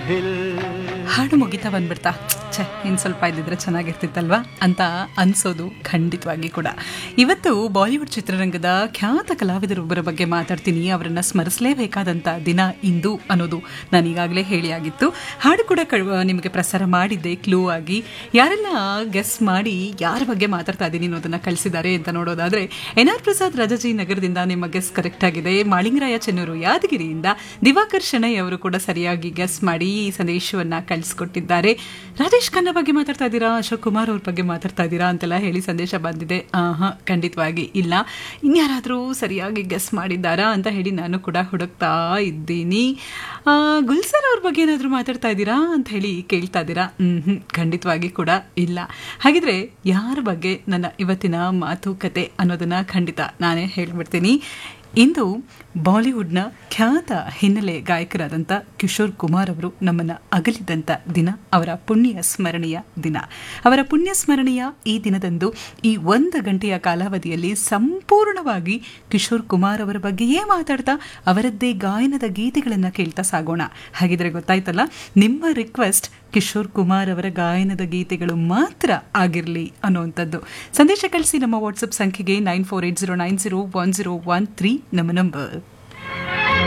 hill ಹಾಡು ಮುಗಿತಾ ಬಂದ್ಬಿಡ್ತಾ ಛೆ ಇನ್ನು ಸ್ವಲ್ಪ ಇದ್ದಿದ್ರೆ ಚೆನ್ನಾಗಿರ್ತಿತ್ತಲ್ವಾ ಅಂತ ಅನ್ಸೋದು ಖಂಡಿತವಾಗಿ ಕೂಡ ಇವತ್ತು ಬಾಲಿವುಡ್ ಚಿತ್ರರಂಗದ ಖ್ಯಾತ ಕಲಾವಿದರೊಬ್ಬರ ಬಗ್ಗೆ ಮಾತಾಡ್ತೀನಿ ಅವರನ್ನ ಸ್ಮರಿಸಲೇಬೇಕಾದಂಥ ದಿನ ಇಂದು ಅನ್ನೋದು ನಾನು ಈಗಾಗಲೇ ಹೇಳಿ ಆಗಿತ್ತು ಹಾಡು ಕೂಡ ಕ- ನಿಮಗೆ ಪ್ರಸಾರ ಮಾಡಿದ್ದೆ ಕ್ಲೂ ಆಗಿ ಯಾರೆಲ್ಲ ಗೆಸ್ ಮಾಡಿ ಯಾರ ಬಗ್ಗೆ ಮಾತಾಡ್ತಾ ಇದ್ದೀನಿ ಅನ್ನೋದನ್ನ ಕಳಿಸಿದ್ದಾರೆ ಅಂತ ನೋಡೋದಾದ್ರೆ ಎನ್ ಆರ್ ಪ್ರಸಾದ್ ರಾಜಾಜಿ ನಗರದಿಂದ ನಿಮ್ಮ ಗೆಸ್ ಕರೆಕ್ಟ್ ಆಗಿದೆ ಮಾಳಿಂಗರಾಯ ಚೆನ್ನೂರು ಯಾದಗಿರಿಯಿಂದ ದಿವಾಕರ್ ಶೆಣೈ ಅವರು ಕೂಡ ಸರಿಯಾಗಿ ಗೆಸ್ ಮಾಡಿ ಈ ಸಂದೇಶವನ್ನ ಕಳಿಸ್ಕೊಟ್ಟಿದ್ದಾರೆ ರಾಜೇಶ್ ಖನ್ನಾ ಬಗ್ಗೆ ಮಾತಾಡ್ತಾ ಇದ್ದೀರಾ ಅಶೋಕ್ ಕುಮಾರ್ ಅವ್ರ ಬಗ್ಗೆ ಮಾತಾಡ್ತಾ ಇದ್ದೀರಾ ಅಂತೆಲ್ಲ ಹೇಳಿ ಸಂದೇಶ ಬಂದಿದೆ ಆಹಾ ಖಂಡಿತವಾಗಿ ಇಲ್ಲ ಇನ್ಯಾರಾದರೂ ಸರಿಯಾಗಿ ಗೆಸ್ ಮಾಡಿದ್ದಾರಾ ಅಂತ ಹೇಳಿ ನಾನು ಕೂಡ ಹುಡುಕ್ತಾ ಇದ್ದೀನಿ ಆ, ಗುಲ್ಸರ್ ಅವ್ರ ಬಗ್ಗೆ ಏನಾದರೂ ಮಾತಾಡ್ತಾ ಇದ್ದೀರಾ ಅಂತ ಹೇಳಿ ಕೇಳ್ತಾ ಇದ್ದೀರಾ ಹ್ಮ್ ಖಂಡಿತವಾಗಿ ಕೂಡ ಇಲ್ಲ ಹಾಗಿದ್ರೆ ಯಾರ ಬಗ್ಗೆ ನನ್ನ ಇವತ್ತಿನ ಮಾತುಕತೆ ಅನ್ನೋದನ್ನ ಖಂಡಿತ ನಾನೇ ಹೇಳ್ಬಿಡ್ತೀನಿ ಇಂದು ಬಾಲಿವುಡ್ನ ಖ್ಯಾತ ಹಿನ್ನೆಲೆ ಗಾಯಕರಾದಂಥ ಕಿಶೋರ್ ಕುಮಾರ್ ಅವರು ನಮ್ಮನ್ನ ಅಗಲಿದಂಥ ದಿನ ಅವರ ಪುಣ್ಯ ಸ್ಮರಣೆಯ ದಿನ ಅವರ ಪುಣ್ಯ ಸ್ಮರಣೆಯ ಈ ದಿನದಂದು ಈ ಒಂದು ಗಂಟೆಯ ಕಾಲಾವಧಿಯಲ್ಲಿ ಸಂಪೂರ್ಣವಾಗಿ ಕಿಶೋರ್ ಕುಮಾರ್ ಅವರ ಬಗ್ಗೆಯೇ ಮಾತಾಡ್ತಾ ಅವರದ್ದೇ ಗಾಯನದ ಗೀತೆಗಳನ್ನು ಕೇಳ್ತಾ ಸಾಗೋಣ ಹಾಗಿದ್ರೆ ಗೊತ್ತಾಯ್ತಲ್ಲ ನಿಮ್ಮ ರಿಕ್ವೆಸ್ಟ್ ಕಿಶೋರ್ ಕುಮಾರ್ ಅವರ ಗಾಯನದ ಗೀತೆಗಳು ಮಾತ್ರ ಆಗಿರಲಿ ಅನ್ನುವಂಥದ್ದು ಸಂದೇಶ ಕಳಿಸಿ ನಮ್ಮ ವಾಟ್ಸಪ್ ಸಂಖ್ಯೆಗೆ nine four eight zero nine zero one zero one three ನಮ್ಮ ನಂಬರ್